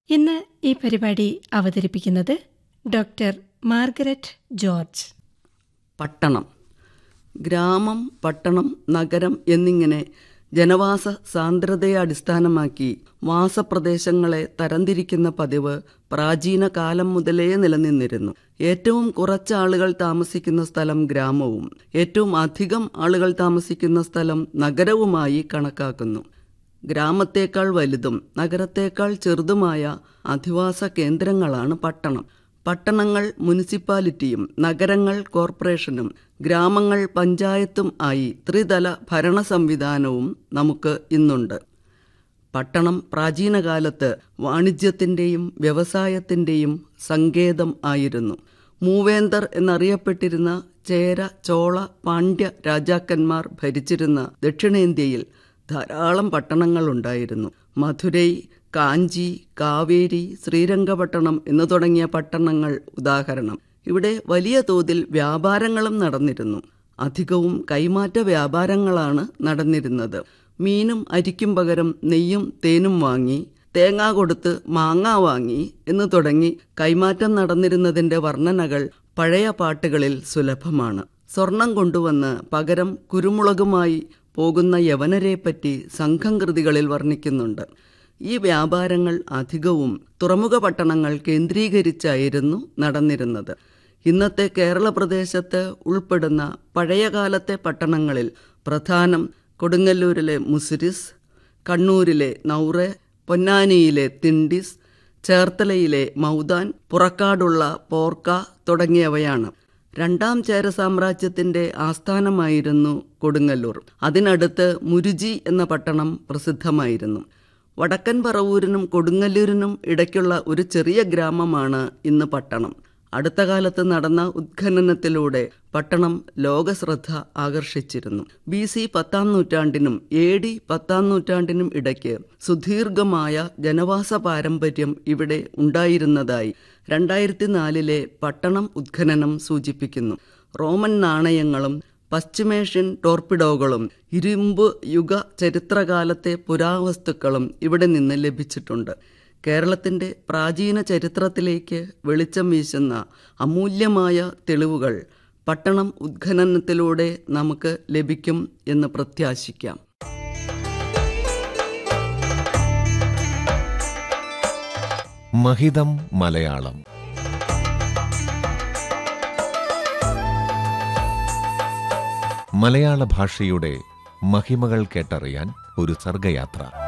ഇന്ന് ഈ പരിപാടി അവതരിപ്പിക്കുന്നത് ഡോക്ടർ മാർഗരറ്റ് ജോർജ് പട്ടണം ഗ്രാമം പട്ടണം നഗരം എന്നിങ്ങനെ ജനവാസ സാന്ദ്രതയെ അടിസ്ഥാനമാക്കി വാസപ്രദേശങ്ങളെ തരംതിരിക്കുന്ന പതിവ് പ്രാചീന കാലം മുതലേ നിലനിന്നിരുന്നു ഏറ്റവും കുറച്ച് ആളുകൾ താമസിക്കുന്ന സ്ഥലം ഗ്രാമവും ഏറ്റവും അധികം ആളുകൾ താമസിക്കുന്ന സ്ഥലം നഗരവുമായി കണക്കാക്കുന്നു ഗ്രാമത്തേക്കാൾ വലുതും നഗരത്തേക്കാൾ ചെറുതുമായ അധിവാസ കേന്ദ്രങ്ങളാണ് പട്ടണം പട്ടണങ്ങൾ മുനിസിപ്പാലിറ്റിയും നഗരങ്ങൾ കോർപ്പറേഷനും ഗ്രാമങ്ങൾ പഞ്ചായത്തും ആയി ത്രിതല ഭരണ സംവിധാനവും നമുക്ക് ഇന്നുണ്ട് പട്ടണം പ്രാചീനകാലത്ത് വാണിജ്യത്തിൻ്റെയും വ്യവസായത്തിൻ്റെയും സങ്കേതം ആയിരുന്നു മൂവേന്തർ എന്നറിയപ്പെട്ടിരുന്ന ചേര ചോള പാണ്ഡ്യ രാജാക്കന്മാർ ഭരിച്ചിരുന്ന ദക്ഷിണേന്ത്യയിൽ ധാരാളം പട്ടണങ്ങളുണ്ടായിരുന്നു മധുരൈ കാഞ്ചി കാവേരി ശ്രീരംഗപട്ടണം എന്നു തുടങ്ങിയ പട്ടണങ്ങൾ ഉദാഹരണം ഇവിടെ വലിയ തോതിൽ വ്യാപാരങ്ങളും നടന്നിരുന്നു അധികവും കൈമാറ്റ വ്യാപാരങ്ങളാണ് നടന്നിരുന്നത് മീനും അരിക്കും പകരം നെയ്യും തേനും വാങ്ങി തേങ്ങ കൊടുത്ത് മാങ്ങ വാങ്ങി എന്ന് തുടങ്ങി കൈമാറ്റം നടന്നിരുന്നതിൻ്റെ വർണ്ണനകൾ പഴയ പാട്ടുകളിൽ സുലഭമാണ് സ്വർണം കൊണ്ടുവന്ന് പകരം കുരുമുളകുമായി പോകുന്ന യവനരെപ്പറ്റി സംഘം കൃതികളിൽ വർണ്ണിക്കുന്നുണ്ട് ഈ വ്യാപാരങ്ങൾ അധികവും തുറമുഖ പട്ടണങ്ങൾ കേന്ദ്രീകരിച്ചായിരുന്നു നടന്നിരുന്നത് ഇന്നത്തെ കേരള പ്രദേശത്ത് ഉൾപ്പെടുന്ന പഴയകാലത്തെ പട്ടണങ്ങളിൽ പ്രധാനം കൊടുങ്ങല്ലൂരിലെ മുസിരിസ് കണ്ണൂരിലെ നൗറെ പൊന്നാനിയിലെ തിണ്ടിസ് ചേർത്തലയിലെ മൗദാൻ പുറക്കാടുള്ള പോർക്ക തുടങ്ങിയവയാണ് രണ്ടാം ചേര സാമ്രാജ്യത്തിന്റെ ആസ്ഥാനമായിരുന്നു കൊടുങ്ങല്ലൂർ അതിനടുത്ത് മുരുജി എന്ന പട്ടണം പ്രസിദ്ധമായിരുന്നു വടക്കൻ പറവൂരിനും കൊടുങ്ങല്ലൂരിനും ഇടയ്ക്കുള്ള ഒരു ചെറിയ ഗ്രാമമാണ് ഇന്ന് പട്ടണം അടുത്ത കാലത്ത് നടന്ന ഉത്ഖനനത്തിലൂടെ പട്ടണം ലോകശ്രദ്ധ ആകർഷിച്ചിരുന്നു ബി സി പത്താം നൂറ്റാണ്ടിനും എ ഡി പത്താം നൂറ്റാണ്ടിനും ഇടയ്ക്ക് സുദീർഘമായ ജനവാസ പാരമ്പര്യം ഇവിടെ ഉണ്ടായിരുന്നതായി രണ്ടായിരത്തി നാലിലെ പട്ടണം ഉത്ഖനനം സൂചിപ്പിക്കുന്നു റോമൻ നാണയങ്ങളും പശ്ചിമേഷ്യൻ ടോർപിഡോകളും ഇരുമ്പ് യുഗ ചരിത്രകാലത്തെ പുരാവസ്തുക്കളും ഇവിടെ നിന്ന് ലഭിച്ചിട്ടുണ്ട് കേരളത്തിൻ്റെ പ്രാചീന ചരിത്രത്തിലേക്ക് വെളിച്ചം വീശുന്ന അമൂല്യമായ തെളിവുകൾ പട്ടണം ഉത്ഖനനത്തിലൂടെ നമുക്ക് ലഭിക്കും എന്ന് പ്രത്യാശിക്കാം മഹിതം മലയാളം മലയാള ഭാഷയുടെ മഹിമകൾ കേട്ടറിയാൻ ഒരു സർഗയാത്ര